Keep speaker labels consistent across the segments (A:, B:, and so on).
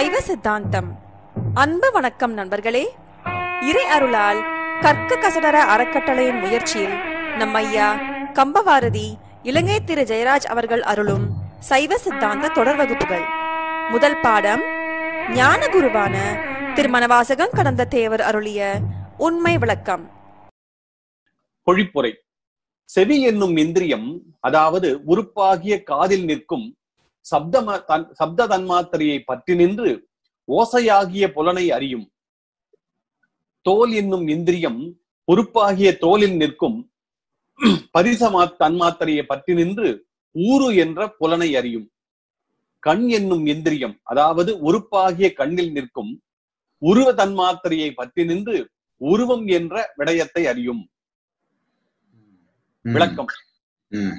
A: சைவ சித்தாந்தம் அன்பு வணக்கம் நண்பர்களே இறை அருளால் கற்க கசடர அறக்கட்டளையின் முயற்சியில் நம் ஐயா கம்பவாரதி இலங்கை திரு ஜெயராஜ் அவர்கள் அருளும் சைவ சித்தாந்த தொடர் வகுப்புகள் முதல் பாடம் ஞான குருவான திருமணவாசகம் கடந்த தேவர் அருளிய உண்மை விளக்கம்
B: பொழிப்புரை செவி என்னும் இந்திரியம் அதாவது உறுப்பாகிய காதில் நிற்கும் சப்தம தன் சப்த தன்மாத்திரையை பற்றி நின்று ஓசையாகிய புலனை அறியும் தோல் என்னும் இந்திரியம் உறுப்பாகிய தோலில் நிற்கும் பரிசமா தன்மாத்திரையை பற்றி நின்று ஊரு என்ற புலனை அறியும் கண் என்னும் இந்திரியம் அதாவது உறுப்பாகிய கண்ணில் நிற்கும் உருவ தன்மாத்திரையை பற்றி நின்று உருவம் என்ற விடயத்தை அறியும்
C: ம்,
B: விளக்கம்
C: ம்,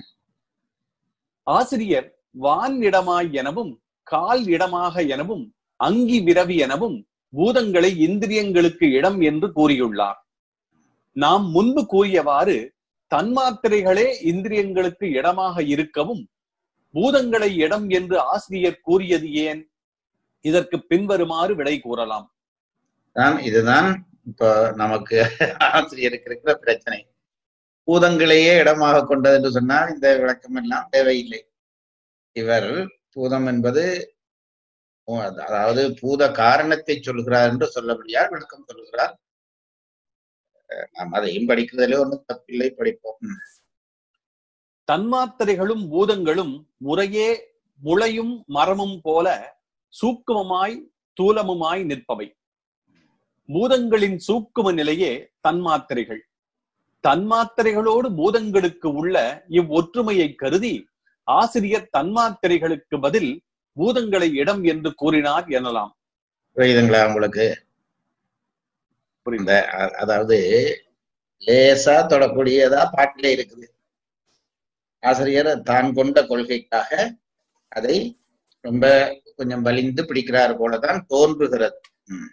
B: ஆசிரியர் வான் இடமாய் எனவும் கால் இடமாக எனவும் அங்கி விரவி எனவும் பூதங்களை இந்திரியங்களுக்கு இடம் என்று கூறியுள்ளார் நாம் முன்பு கூறியவாறு தன்மாத்திரைகளே இந்திரியங்களுக்கு இடமாக இருக்கவும் பூதங்களை இடம் என்று ஆசிரியர் கூறியது ஏன் இதற்கு பின்வருமாறு விடை கூறலாம்
C: தான் இதுதான் இப்ப நமக்கு ஆசிரியருக்கு இருக்கிற பிரச்சனை பூதங்களையே இடமாக கொண்டது என்று சொன்னால் இந்த விளக்கம் எல்லாம் தேவையில்லை இவர் பூதம் என்பது ஓ, அது- அதாவது பூத காரணத்தை சொல்கிறார் என்று சொல்லபடியால் விளக்கம் சொல்லுகிறார் அஹ் நாம் அதையும் படிக்கிறதிலே ஒன்றும் தப்பில்லை படிப்போம் ம்,
B: தன்மாத்திரைகளும் பூதங்களும் முறையே முளையும் மரமும் போல சூக்குமமாய் தூலமுமாய் நிற்பவை பூதங்களின் சூக்கும நிலையே தன்மாத்திரைகள் தன்மாத்திரைகளோடு பூதங்களுக்கு உள்ள இவ்வொற்றுமையை கருதி ஆசிரியர் தன்மாத்திரைகளுக்கு பதில் பூதங்களை இடம் என்று கூறினார் எனலாம்
C: புரியுதுங்களா உங்களுக்கு
B: புரிந்த
C: இந்த அ- அதாவது லேசா தொடக்கூடியதா பாட்டிலே இருக்குது ஆசிரியர் தான் கொண்ட கொள்கைக்காக அதை ரொம்ப கொஞ்சம் வலிந்து பிடிக்கிறார் போலதான் தோன்றுகிறது ம்,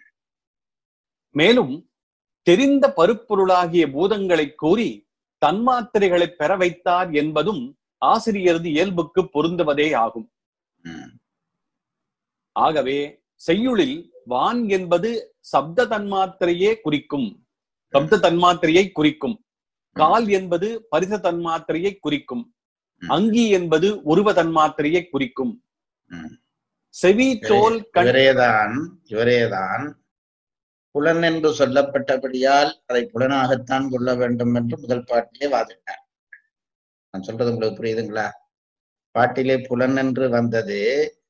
B: மேலும் தெரிந்த பருப்பொருளாகிய பூதங்களை கூறி தன்மாத்திரைகளை பெற வைத்தார் என்பதும் ஆசிரியரது இயல்புக்கு பொருந்துவதே ஆகும்
C: ம்,
B: ஆகவே செய்யுளில் வான் என்பது சப்த தன்மாத்திரையே குறிக்கும் சப்த தன்மாத்திரையை குறிக்கும் கால் என்பது பரிச தன்மாத்திரையை குறிக்கும் அங்கி என்பது உருவ தன்மாத்திரையை குறிக்கும்
C: ம்.
B: செவி தோல் கண்
C: இவரேதான் இவரேதான் புலன் என்று சொல்லப்பட்டபடியால் அதை புலனாகத்தான் கொள்ள வேண்டும் என்று முதல் பாட்டிலே வாதிட்டார் நான் சொல்றது உங்களுக்கு புரியுதுங்களா பாட்டிலே புலன் என்று வந்தது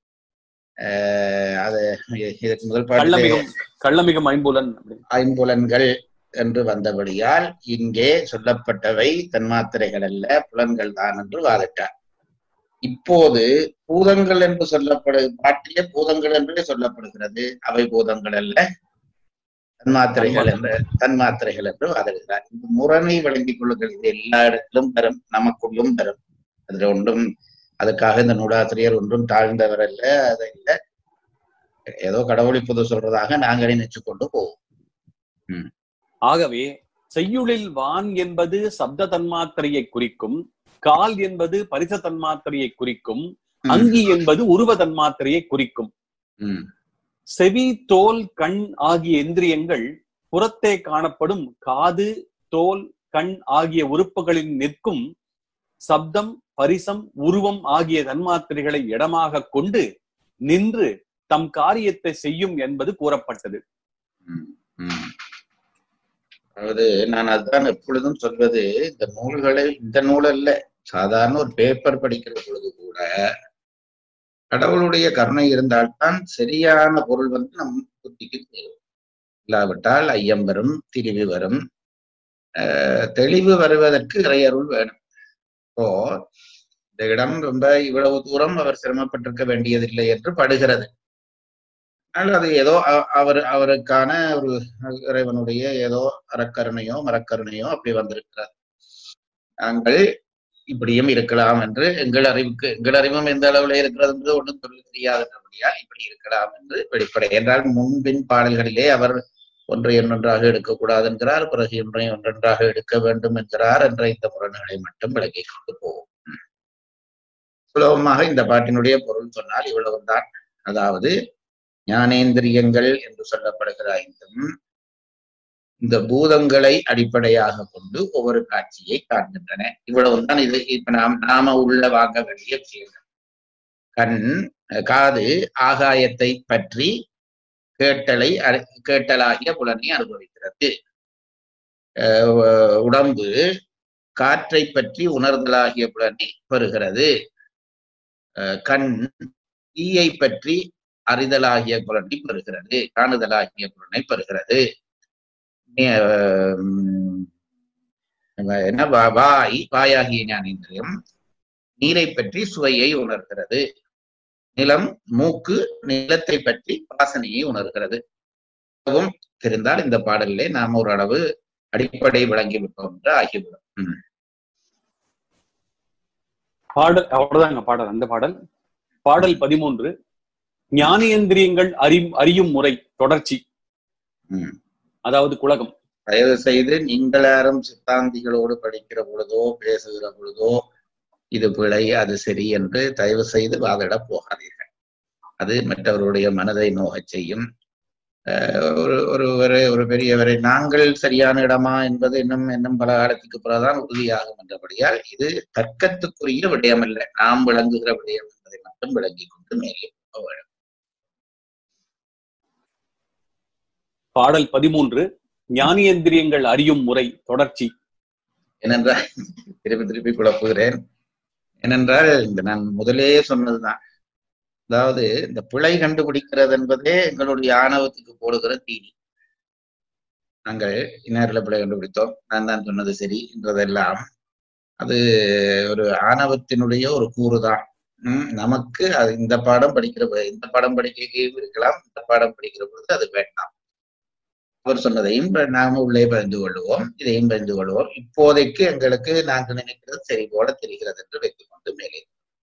C: அஹ், அது இதற்கு முதல் பாட்டிலே
B: கள்ளமிகம் கள்ளமிகம் ஐம்புலன் அப்படின்னு.
C: ஐம்புலன்கள் என்று வந்தபடியால் இங்கே சொல்லப்பட்டவை தன்மாத்திரைகள் அல்ல புலன்கள் தான் என்று வாதிட்டார் இப்போது பூதங்கள் என்று சொல்லப்படு பாட்டிலே பூதங்கள் என்றே சொல்லப்படுகிறது அவை பூதங்கள் அல்ல தன்மாத்திரைகள் என்று தன்மாத்திரைகள் என்று வாதிடுகிறார் இந்த முரணை வழங்கிக் கொள்ளுங்கள் இது எல்லா இடத்திலும் தரும் நமக்குள்ளும் தரும் அதுல ஒன்றும் அதுக்காக இந்த நூலாசிரியர் ஒன்றும் தாழ்ந்தவர் அல்ல அது இல்ல ஏதோ கடவுளை புது சொல்றதாக நாங்க நினைச்சு கொண்டு போவோம்
B: ஆகவே செய்யுளில் வான் என்பது சப்த தன்மாத்திரையை குறிக்கும் கால் என்பது பரிச தன்மாத்திரையை குறிக்கும்
C: ம்.
B: அங்கி என்பது உருவ தன்மாத்திரையை குறிக்கும்
C: ம்,
B: செவி தோல் கண் ஆகிய இந்திரியங்கள் புறத்தே காணப்படும் காது தோல் கண் ஆகிய உறுப்புகளில் நிற்கும் சப்தம் பரிசம் உருவம் ஆகிய தன்மாத்திரைகளை இடமாக கொண்டு நின்று தம் காரியத்தை செய்யும் என்பது கூறப்பட்டது
C: ம், ம். அதாவது நான் அதுதான் எப்பொழுதும் சொல்வது இந்த நூல்களை இந்த நூல் அல்ல சாதாரண ஒரு பேப்பர் படிக்கிற பொழுது கூட கடவுளுடைய கருணை இருந்தால்தான் சரியான பொருள் வந்து நம் புத்திக்கு சேரும் இல்லாவிட்டால் ஐயம் வரும் திரிவு வரும் ஆஹ் தெளிவு வருவதற்கு இறையருள் வேணும் இப்போ இந்த இடம் ரொம்ப இவ்வளவு தூரம் அவர் சிரமப்பட்டிருக்க வேண்டியதில்லை என்று படுகிறது ஆனால் அது ஏதோ அ- அவர் அவருக்கான ஒரு இறைவனுடைய ஏதோ அறக்கருணையோ மரக்கருணையோ அப்படி வந்திருக்கிறார் நாங்கள் இப்படியும் இருக்கலாம் என்று எங்கள் அறிவுக்கு எங்கள் அறிவும் எந்த அளவுல இருக்கிறது என்று ஒன்றும் சொல்ல தெரியாதபடியால் இப்படி இருக்கலாம் என்று வெளிப்படை என்றால் முன்பின் பாடல்களிலே அவர் ஒன்றை ஒன்றொன்றாக எடுக்கக்கூடாது என்கிறார் பிறகு ஒன்றை ஒன்றொன்றாக எடுக்க வேண்டும் என்கிறார் என்ற இந்த முரண்களை மட்டும் விளக்கிக் கொண்டு போவோம் சுலபமாக இந்த பாட்டினுடைய பொருள் சொன்னால் இவ்வளவுதான் அதாவது ஞானேந்திரியங்கள் என்று சொல்லப்படுகிற ஐந்தும் இந்த பூதங்களை அடிப்படையாக கொண்டு ஒவ்வொரு காட்சியை காண்கின்றன இவ்வளவுதான் இது இப்ப நாம் நாம உள்ள வாங்க வேண்டிய விஷயங்கள் கண் காது ஆகாயத்தை பற்றி கேட்டலை அ- கேட்டலாகிய புலனை அனுபவிக்கிறது அஹ் உடம்பு காற்றை பற்றி உணர்தலாகிய புலனை பெறுகிறது அஹ் கண் தீயை பற்றி அறிதலாகிய புலனை பெறுகிறது காணுதலாகிய புலனை பெறுகிறது அஹ் உம் என்ன வா- வாய் வாயாகிய ஞானேந்திரியம் நீரை பற்றி சுவையை உணர்கிறது நிலம் மூக்கு நிலத்தை பற்றி வாசனையை உணர்கிறது அதுவும் தெரிந்தால் இந்த பாடலிலே நாம் ஓரளவு அடிப்படை விளங்கி விட்டோம் என்று ஆகிவிடும் ம்.
B: பாடல் அவ்வளவுதாங்க பாடல் அந்த பாடல் பாடல் பதிமூன்று ஞானேந்திரியங்கள் அறி அறியும் முறை தொடர்ச்சி
C: ம்.
B: அதாவது குலகம்
C: தயவு செய்து நீங்கள் யாரும் சித்தாந்திகளோடு படிக்கிற பொழுதோ பேசுகிற பொழுதோ இது பிழை அது சரி என்று தயவு செய்து வாதிட போகாதீர்கள் அது மற்றவருடைய மனதை நோகச் செய்யும் அஹ் ஒரு ஒருவரை ஒரு பெரியவரை நாங்கள் சரியான இடமா என்பது இன்னும் இன்னும் பல காலத்துக்கு பிறகுதான் உறுதியாகும் என்றபடியால் இது தர்க்கத்துக்குரிய விடயம் அல்ல நாம் விளங்குகிற விடயம் என்பதை மட்டும் விளங்கிக் கொண்டு மேலே போக வேண்டும்.
B: பாடல் பதிமூன்று ஞானேந்திரியங்கள் அறியும் முறை தொடர்ச்சி
C: ஏனென்றால் திருப்பி திருப்பி குழப்புகிறேன் ஏனென்றால் இந்த நான் முதலே சொன்னதுதான் அதாவது இந்த பிழை கண்டுபிடிக்கிறது என்பதே எங்களுடைய ஆணவத்துக்கு போடுகிற தீனி நாங்கள் இந்நேரில் பிழை கண்டுபிடித்தோம் நான் தான் சொன்னது சரி என்றதெல்லாம் அது ஒரு ஆணவத்தினுடைய ஒரு கூறுதான் உம் நமக்கு அது இந்த பாடம் படிக்கிற பொ- இந்த பாடம் படிக்க இருக்கலாம் இந்த பாடம் படிக்கிற பொழுது அது வேண்டாம் அவர் சொன்னதையும் ப- நாம உள்ளே பகிர்ந்து கொள்வோம் இதையும் பகிர்ந்து கொள்வோம் இப்போதைக்கு எங்களுக்கு நாங்கள் நினைக்கிறது சரி போல தெரிகிறது என்று வைத்துக் கொண்டு மேலே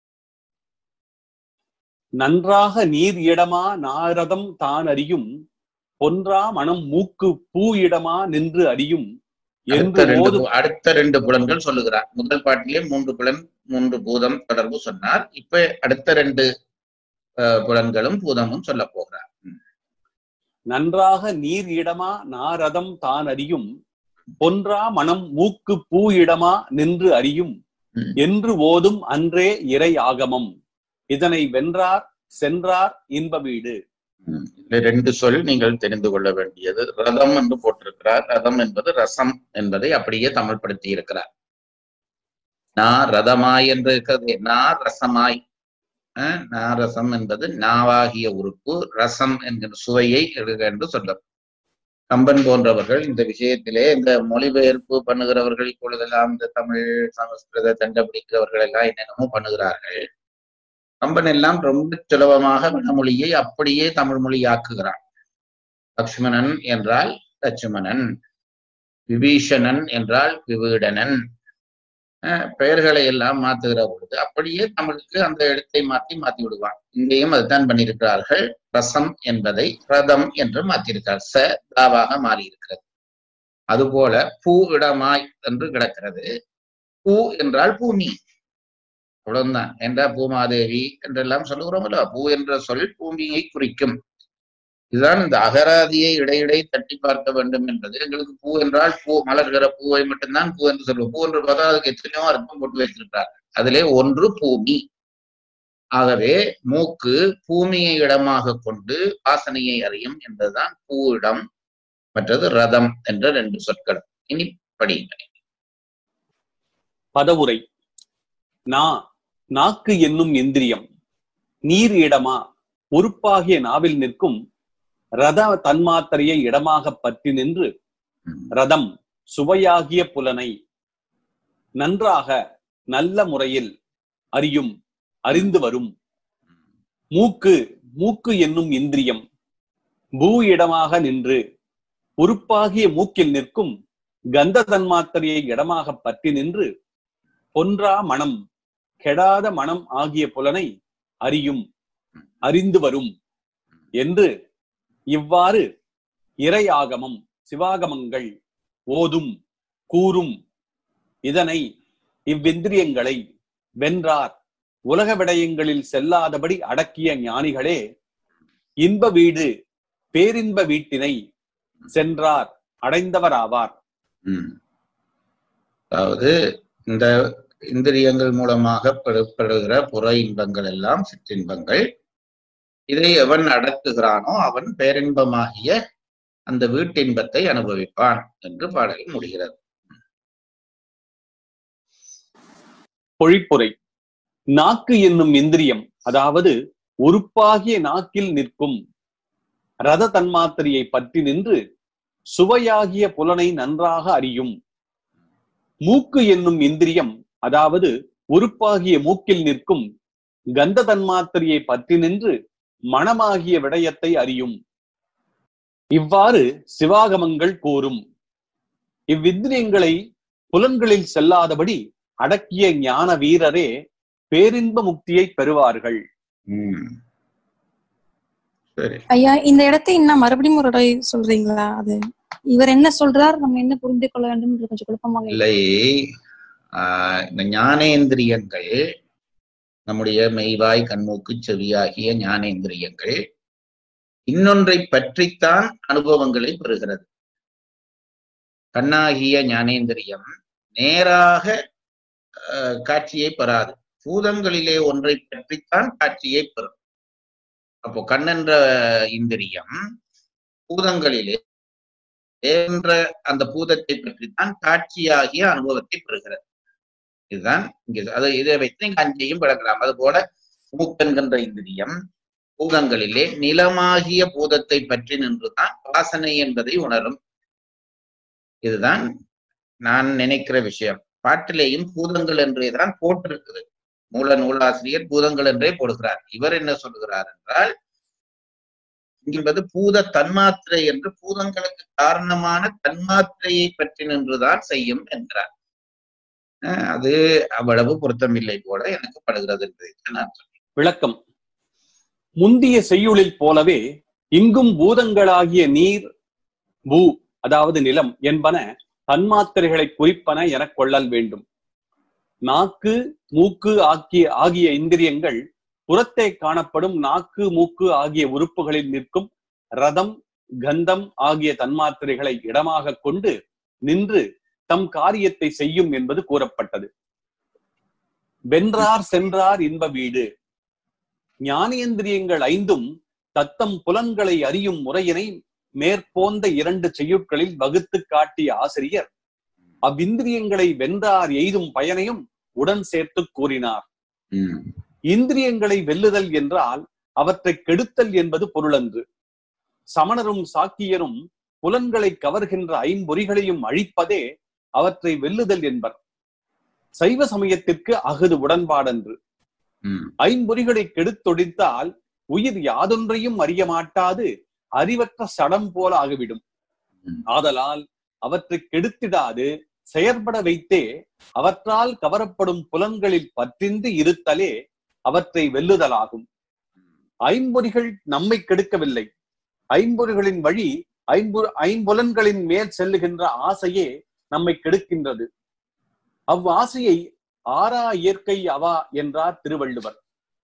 B: நன்றாக நீர் இடமா நாரதம் தான் அறியும் பொன்றா மனம் மூக்கு பூ இடமா நின்று அறியும்
C: அடுத்த
B: என்று
C: ரெண்டு
B: ஓது
C: பு- அடுத்த ரெண்டு புலன்கள் சொல்லுகிறார் முதல் பாட்டிலே மூன்று புலன் மூன்று பூதம் தொடர்பு சொன்னார் இப்ப அடுத்த ரெண்டு அஹ், புலன்களும் பூதமும் சொல்ல போகிறார் ம்.
B: நன்றாக நீர் இடமா நாரதம் தான் அறியும் பொன்றா மனம் மூக்கு பூ இடமா நின்று அறியும்
C: ம்.
B: என்று ஓதும் அன்றே இறை ஆகமம் இதனை வென்றார் சென்றார் இன்ப வீடு
C: ம். இதுல ரெண்டு சொல் நீங்கள் தெரிந்து கொள்ள வேண்டியது ரதம் என்று போட்டிருக்கிறார் ரதம் என்பது ரசம் என்பதை அப்படியே தமிழ்படுத்தி இருக்கிறார் நா ரதமாய் என்று இருக்கிறது நா ரசமாய் அஹ், நா ரசம் என்பது நாவாகிய உறுப்பு ரசம் என்கிற சுவையை எழுக என்று சொல்லும் கம்பன் போன்றவர்கள் இந்த விஷயத்திலே இந்த மொழிபெயர்ப்பு பண்ணுகிறவர்கள் இப்பொழுதெல்லாம் இந்த தமிழ் சமஸ்கிருத தண்டை பிடிக்கிறவர்கள் எல்லாம் என்னென்னமோ பண்ணுகிறார்கள் கம்பன் எல்லாம் ரொம்ப சுலபமாக வடமொழியை அப்படியே தமிழ் மொழியாக்குகிறான் லக்ஷ்மணன் என்றால் லட்சுமணன் விபீஷணன் என்றால் விவீடனன் அஹ் பெயர்களை எல்லாம் மாத்துகிற பொழுது அப்படியே தமிழுக்கு அந்த எழுத்தை மாத்தி மாத்தி விடுவான் இங்கேயும் அதுதான் பண்ணியிருக்கிறார்கள் ரசம் என்பதை ரதம் என்று மாத்தியிருக்கிறார் ச தாவாக மாறி இருக்கிறது அதுபோல பூ இடமாய் என்று கிடக்கிறது பூ என்றால் பூமி அவ்வளவுதான் என்ற பூமாதேவி என்றெல்லாம் சொல்லுகிறோமല്ലോ பூ என்ற சொல் பூமியை குறிக்கும் இதுதான் இந்த அகராதியை இடையிடை தட்டி பார்க்க வேண்டும் என்பது எங்களுக்கு பூ என்றால் பூ மலர்கிற பூவை மட்டும்தான் பூ என்று சொல்லுவோம் பூ என்று பார்த்தா அதுக்கு எத்தனையோ அர்த்தம் போட்டு வைத்திருக்கிறார்கள் அதிலே ஒன்று பூமி ஆகவே மூக்கு பூமியை இடமாக கொண்டு வாசனையை அறியும் என்பதுதான் பூ இடம் மற்றது ரதம் என்ற ரெண்டு சொற்கள் இனி படியுங்கள்
B: பதவுரை நா நாக்கு என்னும் இந்திரியம் நீர் இடமா உறுப்பாகிய நாவில் நிற்கும் ரத தன்மாத்திரையை இடமாக பற்றி நின்று
C: ம்.
B: ரதம் சுவையாகிய புலனை நன்றாக நல்ல முறையில் அறியும் அறிந்து வரும் மூக்கு மூக்கு என்னும் இந்திரியம் பூ இடமாக நின்று உறுப்பாகிய மூக்கில் நிற்கும் கந்த தன்மாத்திரையை இடமாக பற்றி நின்று பொன்றா மனம் கெடாத மனம் ஆகிய புலனை அறியும் அறிந்து வரும் என்று இவ்வாறு இறை ஆகமம் சிவாகமங்கள் ஓதும் கூறும் இதனை இவ்விந்திரியங்களை வென்றார் உலக விடயங்களில் செல்லாதபடி அடக்கிய ஞானிகளே இன்ப வீடு பேரின்ப வீட்டினை சென்றார் அடைந்தவர் ஆவார்
C: ம். அதாவது இந்த இந்திரியங்கள் மூலமாக பெறப்படுகிற புற இன்பங்கள் எல்லாம் சிற்றின்பங்கள் இதை எவன் அடக்குகிறானோ அவன் பேரின்பமாகிய அந்த வீட்டின்பத்தை அனுபவிப்பான் என்று பாடல் முடிகிறது
B: பொழிப்புரை நாக்கு என்னும் இந்திரியம் அதாவது உறுப்பாகிய நாக்கில் நிற்கும் ரத தன்மாத்திரையை பற்றி நின்று சுவையாகிய புலனை நன்றாக அறியும் மூக்கு என்னும் இந்திரியம் அதாவது உறுப்பாகிய மூக்கில் நிற்கும் கந்த தன்மாத்திரையை பற்றி நின்று மனமாகிய விடயத்தை அறியும் இவ்வாறு சிவாகமங்கள் கூறும் இவ்விந்திரியங்களை புலன்களில் செல்லாதபடி அடக்கிய ஞான வீரரே பேரின்ப முக்தியை பெறுவார்கள்
C: ம். சரி
D: ஐயா இந்த இடத்தை இன்னும் மறுபடியும் ஒரு தடவை சொல்றீங்களா அது இவர் என்ன சொல்றார் நம்ம என்ன புரிந்து கொள்ள வேண்டும் என்று கொஞ்சம் குழப்பமாக இருக்கு.
C: இல்லை ஆஹ் இந்த ஞானேந்திரியங்கள் நம்முடைய மெய்வாய் கண்மூக்கு செவியாகிய ஞானேந்திரியங்கள் இன்னொன்றை பற்றித்தான் அனுபவங்களை பெறுகிறது கண்ணாகிய ஞானேந்திரியம் நேராக ஆஹ், காட்சியை பெறாது பூதங்களிலே ஒன்றை பற்றித்தான் காட்சியை பெறும் அப்போ கண்ணென்ற இந்திரியம் பூதங்களிலே என்ற அந்த பூதத்தை பற்றித்தான் காட்சியாகிய அனுபவத்தை பெறுகிறது இதுதான் இங்க அது இதை வைத்து நீங்க அஞ்சையும் விளக்கலாம் அது போல மூக்கென்கின்ற இந்திரியம் பூதங்களிலே நிலமாகிய பூதத்தை பற்றி நின்றுதான் வாசனை என்பதை உணரும் இதுதான் நான் நினைக்கிற விஷயம் பாட்டிலேயும் பூதங்கள் என்றே தான் போட்டிருக்குது மூல நூலாசிரியர் பூதங்கள் என்றே போடுகிறார் இவர் என்ன சொல்லுகிறார் என்றால் என்பது பூத தன்மாத்திரை என்று பூதங்களுக்கு காரணமான தன்மாத்திரையை பற்றி நின்றுதான் செய்யும் என்றார் அஹ் அது அவ்வளவு பொருத்தமில்லை போல எனக்கு படுகிறது என்பதை நான் சொன்னேன்
B: விளக்கம் முந்திய செய்யுளில் போலவே இங்கும் பூதங்களாகிய நீர் பூ அதாவது நிலம் என்பன தன்மாத்திரைகளை குறிப்பன எனக் கொள்ளல் வேண்டும் நாக்கு மூக்கு ஆகிய ஆகிய இந்திரியங்கள் புறத்தே காணப்படும் நாக்கு மூக்கு ஆகிய உறுப்புகளில் நிற்கும் ரதம் கந்தம் ஆகிய தன்மாத்திரைகளை இடமாக கொண்டு நின்று தம் காரியத்தை செய்யும் என்பது கூறப்பட்டது வென்றார் சென்றார் இன்ப வீடு ஞானேந்திரியங்கள் ஐந்தும் தத்தம் புலன்களை அறியும் முறையினை மேற்போந்த இரண்டு செய்யுட்களில் வகுத்து காட்டிய ஆசிரியர் அவ்விந்திரியங்களை வென்றார் எய்தும் பயனையும் உடன் சேர்த்து கூறினார்
C: உம்
B: இந்திரியங்களை வெல்லுதல் என்றால் அவற்றை கெடுத்தல் என்பது பொருளன்று சமணரும் சாக்கியரும் புலன்களை கவர்கின்ற ஐம்பொறிகளையும் அழிப்பதே அவற்றை வெல்லுதல் என்பர் சைவ சமயத்திற்கு அகுது உடன்பாடன்று
C: உம்
B: ஐம்பொறிகளை கெடுத்தொடித்தால் உயிர் யாதொன்றையும் அறிய மாட்டாது அறிவற்ற சடம் போல ஆகிவிடும்
C: உம்
B: ஆதலால் அவற்றை கெடுத்திடாது செயற்பட வைத்தே அவற்றால் கவரப்படும் புலன்களில் பற்றின்றி இருத்தலே அவற்றை வெல்லுதலாகும் ஐம்பொறிகள் நம்மை கெடுக்கவில்லை ஐம்பொறிகளின் வழி ஐம்பு ஐம்புலன்களின் மேல் செல்லுகின்ற ஆசையே நம்மை கெடுக்கின்றது அவ்வாசையை ஆறா இயற்கை அவா என்றார் திருவள்ளுவர்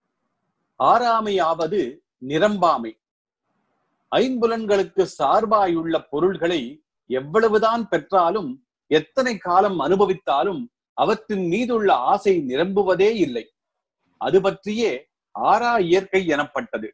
B: ஆறாமை ஆவது நிரம்பாமை ஐம்புலன்களுக்கு சார்பாயுள்ள பொருள்களை எவ்வளவுதான் பெற்றாலும் எத்தனை காலம் அனுபவித்தாலும் அவற்றின் மீதுள்ள ஆசை நிரம்புவதே இல்லை அது பற்றியே ஆறா இயற்கை எனப்பட்டது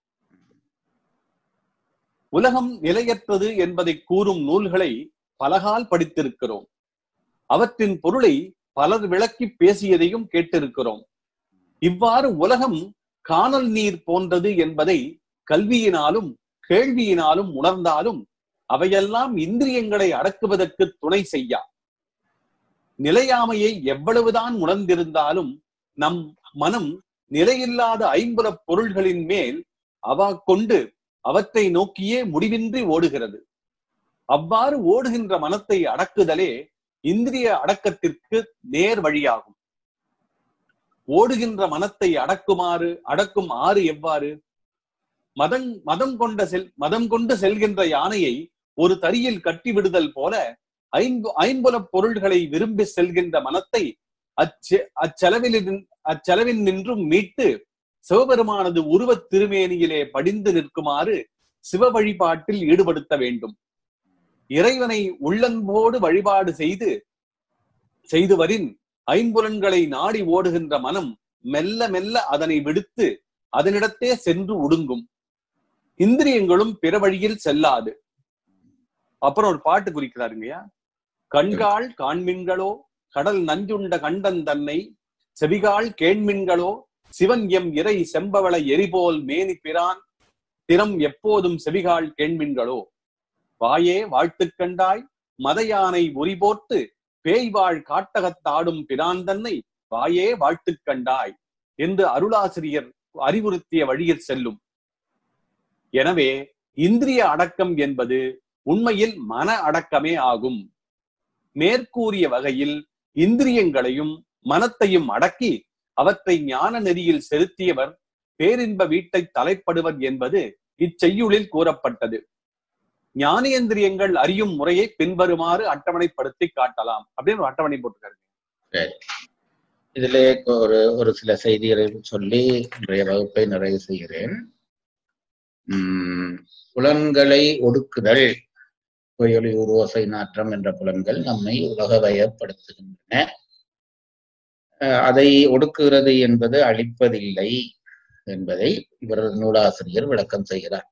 B: உலகம் நிலையற்றது என்பதை கூறும் நூல்களை பலகால் படித்திருக்கிறோம் அவற்றின் பொருளை பலர் விளக்கி பேசியதையும் கேட்டிருக்கிறோம் இவ்வாறு உலகம் காணல் நீர் போன்றது என்பதை கல்வியினாலும் கேள்வியினாலும் உணர்ந்தாலும் அவையெல்லாம் இந்திரியங்களை அடக்குவதற்கு துணை செய்யா நிலையாமையை எவ்வளவுதான் உணர்ந்திருந்தாலும் நம் மனம் நிலையில்லாத ஐம்புலப் பொருள்களின் மேல் அவா கொண்டு அவற்றை நோக்கியே முடிவின்றி ஓடுகிறது அவ்வாறு ஓடுகின்ற மனத்தை அடக்குதலே இந்திரிய அடக்கத்திற்கு நேர் வழியாகும் ஓடுகின்ற மனத்தை அடக்குமாறு அடக்கும் ஆறு எவ்வாறு மதம் மதம் கொண்ட செல் மதம் கொண்டு செல்கின்ற யானையை ஒரு தறியில் கட்டி விடுதல் போல ஐம்பு ஐம்புலப் பொருள்களை விரும்பி செல்கின்ற மனத்தை அச்செ அச்செலவில் அச்செலவில் நின்றும் மீட்டு சிவபெருமானது உருவத் திருமேனியிலே படிந்து நிற்குமாறு சிவ வழிபாட்டில் ஈடுபடுத்த வேண்டும் இறைவனை உள்ளன்போடு வழிபாடு செய்து செய்து வரின் ஐம்புலன்களை நாடி ஓடுகின்ற மனம் மெல்ல மெல்ல அதனை விடுத்து அதனிடத்தே சென்று ஒடுங்கும் இந்திரியங்களும் பிற வழியில் செல்லாது அப்புறம் ஒரு பாட்டு குறிக்கிறாருங்கய்யா கண்கால் காண்மின்களோ கடல் நஞ்சுண்ட கண்டன் தன்னை செவிகால் கேண்மின்களோ சிவன் எம் இறை செம்பவள எரிபோல் மேனி பிரான் திறம் எப்போதும் செவிகால் கேண்மின்களோ வாயே வாழ்த்துக் கண்டாய் மதயானை உரிபோர்த்து பேய்வாழ் காட்டகத்தாடும் பிரான் தன்னை வாயே வாழ்த்துக் கண்டாய் என்று அருளாசிரியர் அறிவுறுத்திய வழியில் செல்லும் எனவே இந்திரிய அடக்கம் என்பது உண்மையில் மன அடக்கமே ஆகும் மேற்கூறிய வகையில் இந்திரியங்களையும் மனத்தையும் அடக்கி அவற்றை ஞான நெறியில் செலுத்தியவர் பேரின்ப வீட்டை தலைப்படுவர் என்பது இச்செய்யுளில் கூறப்பட்டது ஞானேந்திரியங்கள் அறியும் முறையை பின்வருமாறு அட்டவணைப்படுத்தி காட்டலாம் அப்படின்னு ஒரு அட்டவணை போட்டிருக்காரு
C: இதிலே ஒரு ஒரு சில செய்திகளை சொல்லி இன்றைய வகுப்பை நிறைவு செய்கிறேன் உம் புலன்களை ஒடுக்குதல் புயலி உருவசை நாற்றம் என்ற புலன்கள் நம்மை உலகவயப்படுத்துகின்றன அஹ் அதை ஒடுக்குகிறது என்பது அழிப்பதில்லை என்பதை இவர் நூலாசிரியர் விளக்கம் செய்கிறார்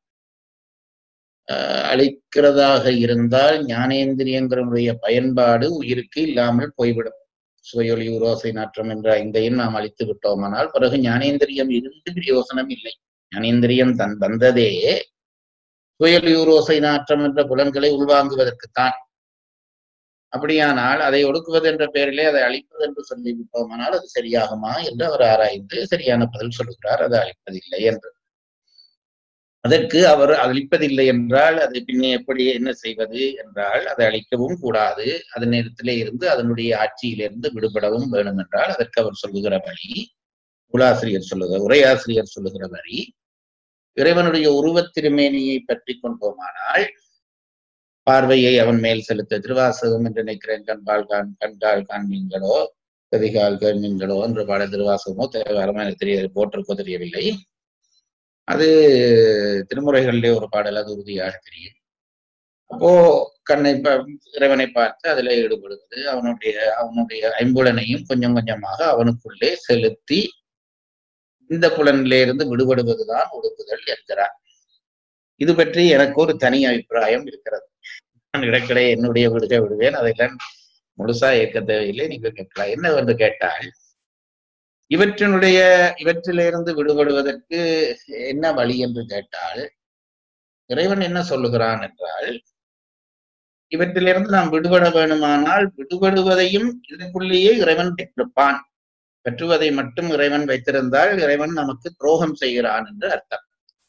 C: அஹ் அழிக்கிறதாக இருந்தால் ஞானேந்திரியங்களுடைய பயன்பாடு உயிருக்கு இல்லாமல் போய்விடும் சுவையொலி உரோசை நாற்றம் என்ற ஐந்தையும் நாம் அழித்து விட்டோமானால் பிறகு ஞானேந்திரியம் இருந்து பிரயோசனம் இல்லை ஞானேந்திரியம் தன் வந்ததே சுயொலி உரோசை நாற்றம் என்ற புலன்களை உள்வாங்குவதற்குத்தான் அப்படியானால் அதை ஒடுக்குவது என்ற பெயரிலே அதை அழிப்பது என்று சொல்லி விட்டோமானால் அது சரியாகுமா என்று அவர் ஆராய்ந்து சரியான பதில் சொல்லுகிறார் அது அழிப்பதில்லை என்று அதற்கு அவர் அழிப்பதில்லை என்றால் அதை பின்னே எப்படி என்ன செய்வது என்றால் அதை அழிக்கவும் கூடாது அதன் நேரத்திலே இருந்து அதனுடைய ஆட்சியிலிருந்து விடுபடவும் வேணும் என்றால் அதற்கு அவர் சொல்லுகிற வழி உலாசிரியர் சொல்லுகிற உரையாசிரியர் சொல்லுகிற வழி இறைவனுடைய உருவத் திருமேனியை பற்றி கொண்டோமானால் பார்வையை அவன் மேல் செலுத்த திருவாசகம் என்று நினைக்கிறேன் கண்பால் கான் கண்கால் காண்மீன்களோ கதிகால் கேள்மீன்களோ என்ற பாட திருவாசகமோ தேவாரமோ எனக்கு தெரிய போட்டிருக்கோ தெரியவில்லை அது திருமுறைகளிலே ஒரு பாடல் அது உறுதியாக தெரியும் அப்போ கண்ணை ப- இறைவனை பார்த்து அதில் ஈடுபடுவது அவனுடைய அவனுடைய ஐம்புலனையும் கொஞ்சம் கொஞ்சமாக அவனுக்குள்ளே செலுத்தி இந்த புலனிலே இருந்து விடுபடுவதுதான் ஒடுக்குதல் என்கிறார் இது பற்றி எனக்கு ஒரு தனி அபிப்பிராயம் இருக்கிறது நான் இடக்கிടെ என்னுடைய விடுக விடுவேன் அதெல்லாம் முழுசா ஏற்க தேவையில்லை நீங்கள் கேட்கலாம் என்ன என்று கேட்டால் இவற்றினுடைய இவற்றிலிருந்து விடுபடுவதற்கு என்ன வழி என்று கேட்டால் இறைவன் என்ன சொல்லுகிறான் என்றால் இவற்றிலிருந்து நாம் விடுபட வேணுமானால் விடுபடுவதையும் இதற்குள்ளேயே இறைவன் பெற்றிருப்பான் பெற்றுவதை மட்டும் இறைவன் வைத்திருந்தால் இறைவன் நமக்கு துரோகம் செய்கிறான் என்று அர்த்தம்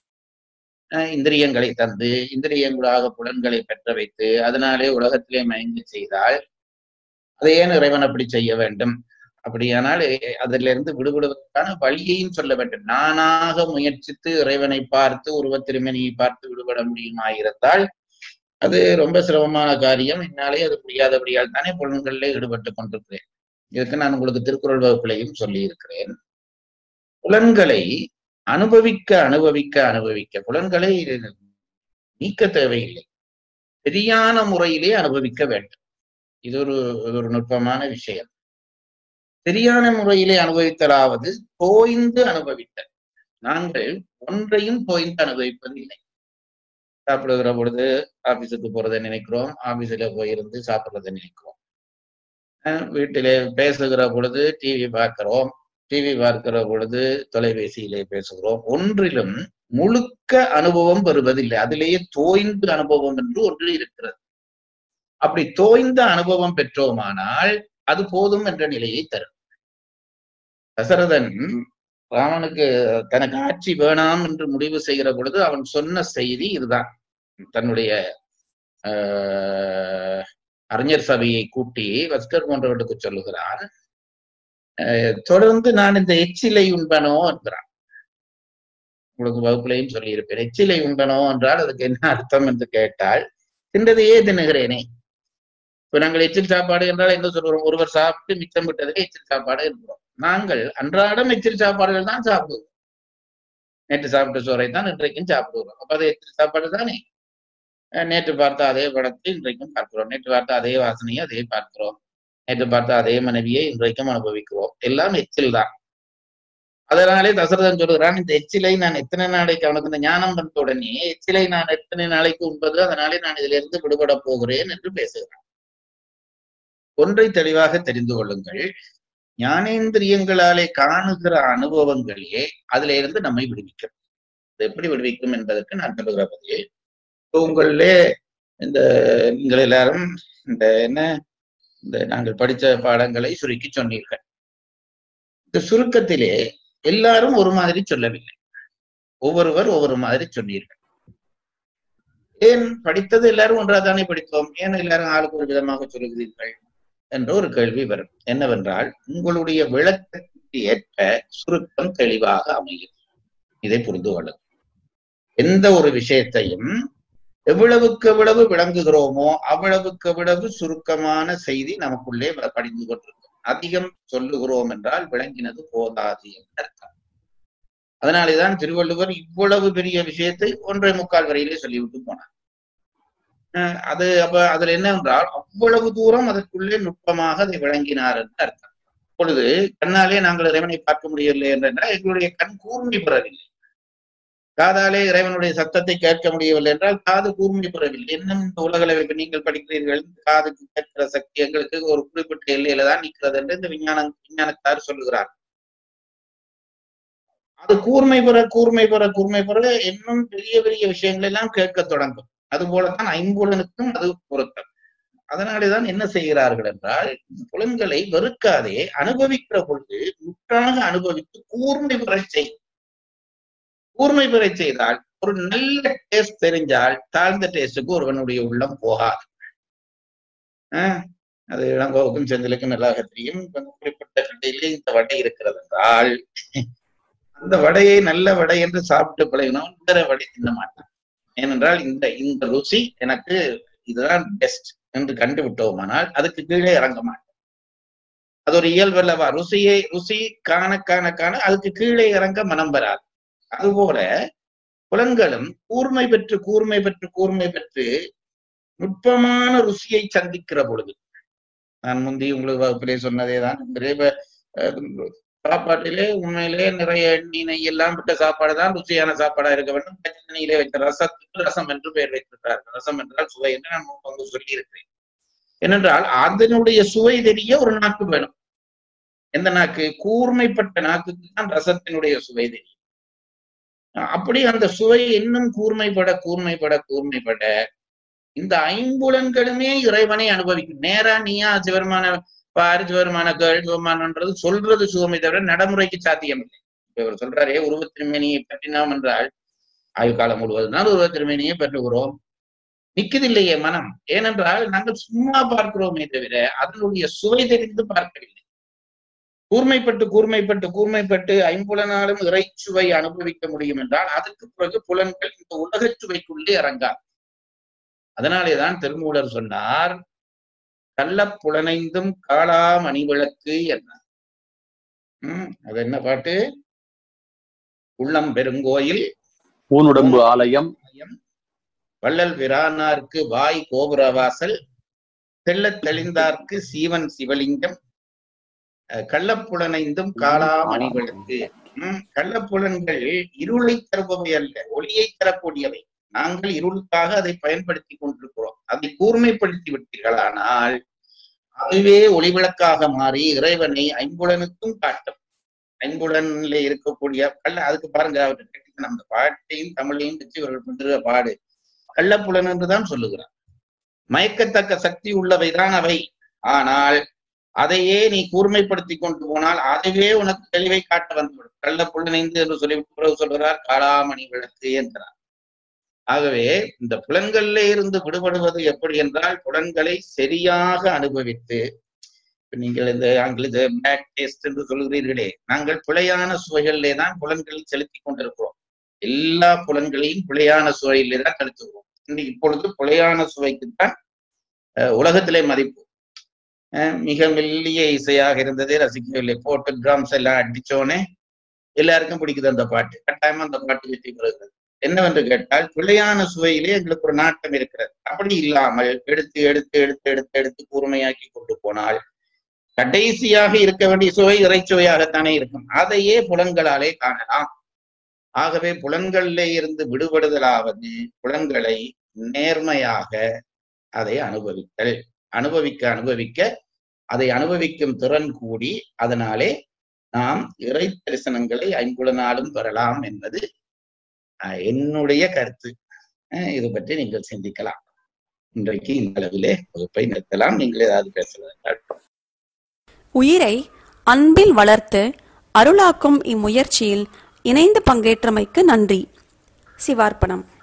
C: அஹ் இந்திரியங்களை தந்து இந்திரியங்களாக புலன்களை பெற்ற வைத்து அதனாலே உலகத்திலே மயங்கி செய்தால் அதை ஏன் இறைவன் அப்படி செய்ய வேண்டும் அப்படியானால் எ- அதிலிருந்து விடுபடுவதற்கான வழியையும் சொல்ல வேண்டும் நானாக முயற்சித்து இறைவனை பார்த்து உருவத் திருமணியை பார்த்து விடுபட முடியுமாயிருந்தால் அது ரொம்ப சிரமமான காரியம் என்னாலே அது முடியாதபடியால் தானே புலன்களிலே ஈடுபட்டு கொண்டிருக்கிறேன் இதுக்கு நான் உங்களுக்கு திருக்குறள் வகுப்பிலையும் சொல்லி இருக்கிறேன் புலன்களை அனுபவிக்க அனுபவிக்க அனுபவிக்க புலன்களை நீக்க தேவையில்லை சரியான முறையிலே அனுபவிக்க வேண்டும் இது ஒரு இது ஒரு நுட்பமான விஷயம் சரியான முறையிலே அனுபவித்தலாவது தோய்ந்து அனுபவித்தல் நாங்கள் ஒன்றையும் தோய்ந்து அனுபவிப்பதில்லை சாப்பிடுகிற பொழுது ஆபீஸுக்கு போறதை நினைக்கிறோம் ஆபீஸ்ல போயிருந்து சாப்பிடுறதை நினைக்கிறோம் அஹ் வீட்டிலே பேசுகிற பொழுது டிவி பார்க்கிறோம் டிவி பார்க்கிற பொழுது தொலைபேசியிலே பேசுகிறோம் ஒன்றிலும் முழுக்க அனுபவம் பெறுவதில்லை அதிலேயே தோய்ந்து அனுபவம் என்று ஒன்று இருக்கிறது அப்படி தோய்ந்த அனுபவம் பெற்றோமானால் அது போதும் என்ற நிலையை தரும் தசரதன் ராமனுக்கு தனக்கு ஆட்சி வேணாம் என்று முடிவு செய்கிற பொழுது அவன் சொன்ன செய்தி இதுதான் தன்னுடைய ஆஹ், அறிஞர் சபையை கூட்டி வஸ்கர் போன்றவர்களுக்கு சொல்லுகிறான் ஆஹ், தொடர்ந்து நான் இந்த எச்சிலை உண்பனோ என்கிறான் உங்களுக்கு வகுப்புலையும் சொல்லியிருப்பேன் எச்சிலை உண்பனோ என்றால் அதுக்கு என்ன அர்த்தம் என்று கேட்டால் தின்றதையே தின்னுகிறேனே இப்ப நாங்கள் எச்சில் சாப்பாடு என்றால் என்ன சொல்றோம் ஒருவர் சாப்பிட்டு மிச்சம் விட்டதுக்கு எச்சில் சாப்பாடு என்கிறோம் நாங்கள் அன்றாடம் எச்சில் சாப்பாடுகள் தான் சாப்பிடுவோம் நேற்று சாப்பிட்ட சோறை தான் இன்றைக்கும் சாப்பிடுகிறோம் அப்ப அது எத்தனை சாப்பாடு தானே அஹ் நேற்று பார்த்த அதே படத்தை இன்றைக்கும் பார்க்கிறோம் நேற்று பார்த்த அதே வாசனையை அதே பார்க்கிறோம் நேற்று பார்த்த அதே மனைவியை இன்றைக்கும் அனுபவிக்கிறோம் எல்லாம் எச்சில் தான் அதனாலே தசரதன் சொல்லுகிறான் இந்த எச்சிலை நான் எத்தனை நாளைக்கு அவனுக்கு இந்த ஞானம் வந்த உடனே எச்சிலை நான் எத்தனை நாளைக்கு உண்பது அதனாலே நான் இதிலிருந்து விடுபட போகிறேன் என்று பேசுகிறான் ஒன்றை தெளிவாக தெரிந்து கொள்ளுங்கள் ஞானேந்திரியங்களாலே காணுகிற அனுபவங்களே அதுல இருந்து நம்மை விடுவிக்கும் அது எப்படி விடுவிக்கும் என்பதற்கு நான் சொல்லுகிற பதில் இப்போ உங்களிலே இந்த நீங்கள் எல்லாரும் இந்த என்ன இந்த நாங்கள் படித்த பாடங்களை சுருக்கி சொன்னீர்கள் இந்த சுருக்கத்திலே எல்லாரும் ஒரு மாதிரி சொல்லவில்லை ஒவ்வொருவர் ஒவ்வொரு மாதிரி சொன்னீர்கள் ஏன் படித்தது எல்லாரும் ஒன்றாதானே படித்தோம் ஏன் எல்லாரும் ஆளுக்கு ஒரு விதமாக சொல்லுகிறீர்கள் என்ற ஒரு கேள்வி வரும் என்னவென்றால் உங்களுடைய விளக்கத்திற்கு ஏற்ப சுருக்கம் தெளிவாக அமையும் இதை புரிந்து கொள்ளுங்கள் எந்த ஒரு விஷயத்தையும் எவ்வளவுக்கு எவ்வளவு விளங்குகிறோமோ அவ்வளவுக்கு எவ்வளவு சுருக்கமான செய்தி நமக்குள்ளே வ- படிந்து கொண்டிருக்கும் அதிகம் சொல்லுகிறோம் என்றால் விளங்கினது போதாது என்று அர்த்தம் அதனாலேதான் திருவள்ளுவர் இவ்வளவு பெரிய விஷயத்தை ஒன்றை முக்கால் வரையிலே சொல்லிவிட்டு போனார் அஹ் அது அப்ப அதுல என்னவென்றால் அவ்வளவு தூரம் அதற்குள்ளே நுட்பமாக அதை விளங்கினார் என்று அர்த்தம் இப்பொழுது கண்ணாலே நாங்கள் இறைவனை பார்க்க முடியவில்லை என்றால் எங்களுடைய கண் கூர்மை பெறவில்லை காதாலே இறைவனுடைய சத்தத்தை கேட்க முடியவில்லை என்றால் காது கூர்மை பெறவில்லை இன்னும் இந்த உலகளவில் இப்ப நீங்கள் படிக்கிறீர்கள் காதுக்கு கேட்கிற சக்தி எங்களுக்கு ஒரு குறிப்பிட்ட எல்லையில தான் நிற்கிறது என்று இந்த விஞ்ஞானம் விஞ்ஞானத்தார் சொல்லுகிறார் அது கூர்மை பெற கூர்மை பெற கூர்மை பெற இன்னும் பெரிய பெரிய விஷயங்கள் எல்லாம் கேட்க தொடங்கும் அது போலத்தான் ஐம்புலனுக்கும் அது பொருத்தம் அதனாலேதான் என்ன செய்கிறார்கள் என்றால் புலன்களை வெறுக்காதே அனுபவிக்கிற பொழுது முற்றாக அனுபவித்து கூர்மை பெறச் செய் கூர்மை பெறச் செய்தால் ஒரு நல்ல டேஸ்ட் தெரிஞ்சால் தாழ்ந்த டேஸ்டுக்கு ஒருவனுடைய உள்ளம் போகாது ஆஹ் அது இளங்கோவுக்கும் செந்திலுக்கும் நல்லாக தெரியும் இப்ப குறிப்பிட்ட கடையிலே இந்த வடை இருக்கிறது என்றால் அந்த வடையை நல்ல வடை என்று சாப்பிட்டு பழகினோம் வேற வடை தின்ன மாட்டான் ஏனென்றால் இந்த இந்த ருசி எனக்கு இதுதான் பெஸ்ட் என்று கண்டு விட்டோமானால் அதுக்கு கீழே இறங்க மாட்டோம் அது ஒரு இயல்பல்லவா ருசியை ருசி காண காண காண அதுக்கு கீழே இறங்க மனம் வராது அதுபோல புலன்களும் கூர்மை பெற்று கூர்மை பெற்று கூர்மை பெற்று நுட்பமான ருசியை சந்திக்கிற பொழுது நான் முந்தி உங்களுக்கு வகுப்பிலே சொன்னதே தான் விரைவ சாப்பாட்டிலே உண்மையிலே நிறைய எண்ணெய் நெய் எல்லாம் விட்ட சாப்பாடு தான் ருசியான சாப்பாடா இருக்க வேண்டும் பச்சையிலே வைத்த ரசத்துக்கு ரசம் என்று பெயர் வைத்திருக்கிறார்கள் ரசம் என்றால் சுவை என்று நான் வந்து சொல்லி இருக்கிறேன் ஏனென்றால் அதனுடைய சுவை தெரிய ஒரு நாக்கு வேணும் எந்த நாக்கு கூர்மைப்பட்ட நாக்குக்கு தான் ரசத்தினுடைய சுவை தெரியும் அப்படி அந்த சுவை இன்னும் கூர்மைப்பட கூர்மைப்பட கூர்மைப்பட இந்த ஐம்புலன்களுமே இறைவனை அனுபவிக்கும் நேரா நீயா சிவருமான பாரு சிவருமான கேள் சிவமானன்றது சொல்றது சுகமை தவிர நடைமுறைக்கு சாத்தியம் இல்லை இப்ப இவர் சொல்றாரே உருவத்திருமேனியை பற்றினோம் என்றால் ஆயுள் காலம் முழுவதுனால் உருவத்திருமேனியை பெற்றுகிறோம் நிற்கதில்லையே மனம் ஏனென்றால் நாங்கள் சும்மா பார்க்கிறோமே தவிர அதனுடைய சுவை தெரிந்து பார்க்கவில்லை கூர்மைப்பட்டு கூர்மைப்பட்டு கூர்மைப்பட்டு ஐம்புலனாலும் இறைச்சுவை அனுபவிக்க முடியும் என்றால் அதற்கு பிறகு புலன்கள் இந்த உலகச் சுவைக்குள்ளே இறங்காது அதனாலேதான் திருமூலர் சொன்னார் கள்ளப்புலனைந்தும் காளா மணிவிளக்கு என்றார் உம் அது என்ன பாட்டு உள்ளம் பெருங்கோயில்
B: ஊனுடம்பு ஆலயம்
C: வள்ளல் பிரானார்க்கு வாய் கோபுரவாசல் தெள்ளத் தெளிந்தார்க்கு சீவன் சிவலிங்கம் அஹ் கள்ளப்புலனைந்தும் காளா மணிவிளக்கு உம் கள்ளப்புலன்கள் இருளை தருபவை அல்ல ஒளியை தரக்கூடியவை நாங்கள் இருளுக்காக அதை பயன்படுத்தி கொண்டிருக்கிறோம் அதை கூர்மைப்படுத்தி விட்டீர்களானால் அதுவே ஒளிவிளக்காக மாறி இறைவனை ஐம்புலனுக்கும் காட்டும் ஐம்புலன்ல இருக்கக்கூடிய கள்ள அதுக்கு பாருங்க அவர் அந்த பாட்டையும் தமிழையும் வச்சு இவர்கள் பண்ற பாடு கள்ளப்புலன் என்றுதான் சொல்லுகிறார் மயக்கத்தக்க சக்தி உள்ளவைதான் அவை ஆனால் அதையே நீ கூர்மைப்படுத்தி கொண்டு போனால் அதுவே உனக்கு தெளிவை காட்ட வந்துவிடும் கள்ளப்புலனைந்து என்று சொல்லிவிட்டு பிறகு சொல்கிறார் காளாமணி விளக்கு என்றார் ஆகவே இந்த புலன்கள்ல இருந்து விடுபடுவது எப்படி என்றால் புலன்களை சரியாக அனுபவித்து நீங்கள் இந்த ஆங்கில பேக் டேஸ்ட் என்று சொல்கிறீர்களே நாங்கள் பிழையான சுவைகளிலே தான் புலன்களை செலுத்தி கொண்டிருக்கிறோம் எல்லா புலன்களையும் பிழையான சுவையிலே தான் செலுத்துகிறோம் இன்னைக்கு இப்பொழுது பிழையான சுவைக்குத்தான் உலகத்திலே மதிப்பு மிக மெல்லிய இசையாக இருந்ததே ரசிக்கவில்லை போட்டு ட்ரம்ஸ் எல்லாம் அடிச்சோனே எல்லாருக்கும் பிடிக்குது அந்த பாட்டு கட்டாயமா அந்த பாட்டு வெற்றி பெறுகிறது என்னவென்று கேட்டால் பிழையான சுவையிலே எங்களுக்கு ஒரு நாட்டம் இருக்கிறது அப்படி இல்லாமல் எடுத்து எடுத்து எடுத்து எடுத்து எடுத்து கூர்மையாக்கி கொண்டு போனால் கடைசியாக இருக்க வேண்டிய சுவை இறைச்சுவையாகத்தானே இருக்கும் அதையே புலன்களாலே காணலாம் ஆகவே புலன்களிலே இருந்து விடுபடுதலாவது புலன்களை நேர்மையாக அதை அனுபவித்தல் அனுபவிக்க அனுபவிக்க அதை அனுபவிக்கும் திறன் கூடி அதனாலே நாம் இறை தரிசனங்களை ஐம்புலனாலும் பெறலாம் என்பது அஹ், என்னுடைய கருத்து அஹ், இது பற்றி நீங்கள் சிந்திக்கலாம் இன்றைக்கு இந்த அளவிலே வகுப்பை நிறுத்தலாம் நீங்கள் ஏதாவது பேசலாம்
A: உயிரை அன்பில் வளர்த்து அருளாக்கும் இம்முயற்சியில் இணைந்து பங்கேற்றமைக்கு நன்றி சிவார்ப்பணம்